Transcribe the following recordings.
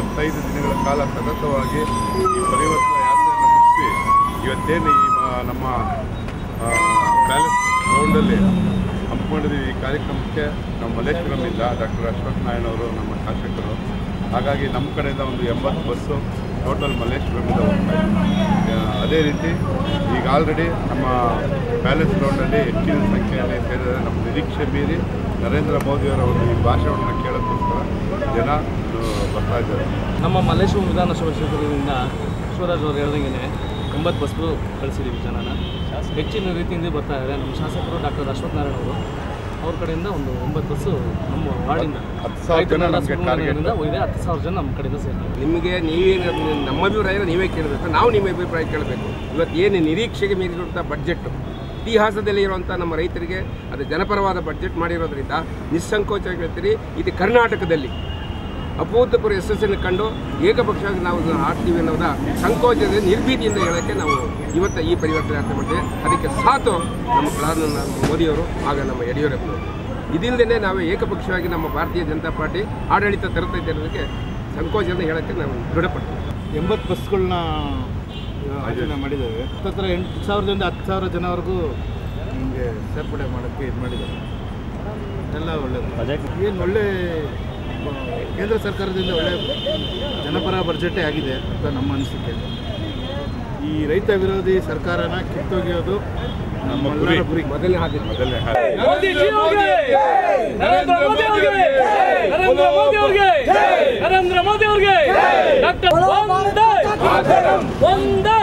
ಎಂಬತ್ತೈದು ದಿನಗಳ ಕಾಲ ಸತತವಾಗಿ ಈ ಪರಿವರ್ತನಾ ಯಾತ್ರೆಯನ್ನು ಮುಗಿಸಿ ಇವತ್ತೇನು ಈ ಮ- ನಮ್ಮ ಆ, ಪ್ಯಾಲೇಸ್ ಗ್ರೌಂಡಲ್ಲಿ ಹಮ್ಮಿಕೊಂಡಿದ್ದೀವಿ ಈ ಕಾರ್ಯಕ್ರಮಕ್ಕೆ ನಮ್ಮ ಮಲ್ಲೇಶ್ವರಮಿಂದ ಡಾಕ್ಟರ್ ಅಶ್ವಥ್ ನಾರಾಯಣ ಅವರು ನಮ್ಮ ಶಾಸಕರು ಹಾಗಾಗಿ ನಮ್ಮ ಕಡೆಯಿಂದ ಒಂದು ಎಂಬತ್ತು ಬಸ್ಸು ಟೋಟಲ್ ಮಲ್ಲೇಶ್ವರಮಿಂದ ಹೋಗ್ತಾ ಇದೆ ಆ, ಅದೇ ರೀತಿ ಈಗ ಆಲ್ರೆಡಿ ನಮ್ಮ ಪ್ಯಾಲೇಸ್ ಗ್ರೌಂಡಲ್ಲಿ ಹೆಚ್ಚಿನ ಸಂಖ್ಯೆಯಲ್ಲಿ ಸೇರಿದರೆ ನಮ್ಮ ನಿರೀಕ್ಷೆ ಮೀರಿ ನರೇಂದ್ರ ಮೋದಿಯವರ ಒಂದು ಈ ಭಾಷಣವನ್ನು ಕೇಳೋಕ್ಕೋಸ್ಕರ ಜನ ಆ, ಬರ್ತಾ ಇದ್ದಾರೆ ನಮ್ಮ ಮಲ್ಲೇಶ್ವರ ವಿಧಾನಸಭಾ ಕ್ಷೇತ್ರದಿಂದ ಶಿವರಾಜ್ ಅವರು ಹೇಳ್ದಂಗೆ ಎಂಬತ್ತು ಬಸ್ಗಳು ಕಳಿಸಿದ್ದೀವಿ ಜನನ ಹೆಚ್ಚಿನ ರೀತಿಯಿಂದ ಬರ್ತಾ ಇದ್ದಾರೆ ನಮ್ಮ ಶಾಸಕರು ಡಾಕ್ಟರ್ ಅಶ್ವಥ್ ನಾರಾಯಣ ಅವರು ಅವ್ರ ಕಡೆಯಿಂದ ಒಂದು ಒಂಬತ್ತು ಬಸ್ಸು ನಮ್ಮ ವಾರ್ಡಿಂದ ಹತ್ತು ಸಾವಿರ ಜನ ನಮಗೆ ಟಾರ್ಗೆಟ್ ಇದೆ ಹತ್ತು ಸಾವಿರ ಜನ ನಮ್ಮ ಕಡೆಯಿಂದ ಸೇರ್ತಾರೆ ನಿಮಗೆ ನೀವೇನು ನಮ್ಮ ಅಭಿಪ್ರಾಯ ನೀವೇ ಕೇಳಬೇಕು ನಾವು ನಿಮ್ಮ ಅಭಿಪ್ರಾಯ ಕೇಳಬೇಕು ಇವತ್ತು ಏನು ನಿರೀಕ್ಷೆಗೆ ಮೀರಿರುವಂಥ ಬಡ್ಜೆಟ್ ಇತಿಹಾಸದಲ್ಲಿ ಇರುವಂಥ ನಮ್ಮ ರೈತರಿಗೆ ಅದು ಜನಪರವಾದ ಬಡ್ಜೆಟ್ ಮಾಡಿರೋದ್ರಿಂದ ನಿಸ್ಸಂಕೋಚ ಹೇಳ್ತೀರಿ ಇದು ಕರ್ನಾಟಕದಲ್ಲಿ ಅಭೂತಪೂರ್ವ ಯಶಸ್ಸನ್ನು ಕಂಡು ಏಕಪಕ್ಷವಾಗಿ ನಾವು ಇದನ್ನ ಆಡ್ತೀವಿ ಅನ್ನೋದ ಸಂಕೋಚದ ನಿರ್ಭೀತಿಯಿಂದ ಹೇಳೋಕ್ಕೆ ನಾವು ಇವತ್ತು ಈ ಪರಿವರ್ತನೆ ಯಾತ್ರೆ ಮಾಡ್ತೇವೆ ಅದಕ್ಕೆ ಸಾಥು ನಮ್ಮ ಪ್ರಧಾನ ಮೋದಿಯವರು ಆಗ ನಮ್ಮ ಯಡಿಯೂರಪ್ಪನವರು ಇದಿಲ್ಲದೇ ನಾವು ಏಕಪಕ್ಷವಾಗಿ ನಮ್ಮ ಭಾರತೀಯ ಜನತಾ ಪಾರ್ಟಿ ಆಡಳಿತ ತರುತ್ತೈತೆ ಅನ್ನೋದಕ್ಕೆ ಸಂಕೋಚದಿಂದ ಹೇಳೋಕ್ಕೆ ನಾವು ದೃಢಪಡ್ತೀವಿ ಎಂಬತ್ತು ಬಸ್ಗಳನ್ನ ಆಯೋಜನೆ ಮಾಡಿದ್ದೇವೆ ಹತ್ತತ್ರ ಎಂಟು ಸಾವಿರದಿಂದ ಹತ್ತು ಸಾವಿರ ಜನವರೆಗೂ ನಿಮಗೆ ಸೇರ್ಪಡೆ ಮಾಡೋಕ್ಕೆ ಇದು ಮಾಡಿದ್ದಾರೆ ಎಲ್ಲ ಒಳ್ಳೆಯದು ಏನು ಒಳ್ಳೆ ಆ, ಕೇಂದ್ರ ಸರ್ಕಾರದಿಂದ ಒಳ್ಳೆ ಜನಪರ ಬಜೆಟೇ ಆಗಿದೆ ಅಂತ ನಮ್ಮ ಅನಿಸಿಕೆ ಈ ರೈತ ವಿರೋಧಿ ಸರ್ಕಾರನ ಕಿತ್ತೊಗೆಯೋದು ನಮ್ಮೆಲ್ಲರ ಗುರಿ ಮೊದಲನೇ ಹಾದಿ ಮೊದಲನೇ ಮೋದಿಜಿ ಅವ್ರಿಗೆ! ನರೇಂದ್ರ ಮೋದಿ ಅವ್ರಿಗೆ! ನರೇಂದ್ರ ಮೋದಿ ಅವ್ರಿಗೆ! ನರೇಂದ್ರ ಮೋದಿ ಅವ್ರಿಗೆ ಡಾಕ್ಟರ್ ವಂದೇ ವಂದೇ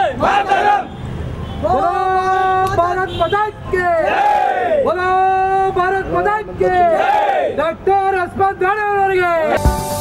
भारत माता के बोलो भारत माता के डॉक्टर अस्पताल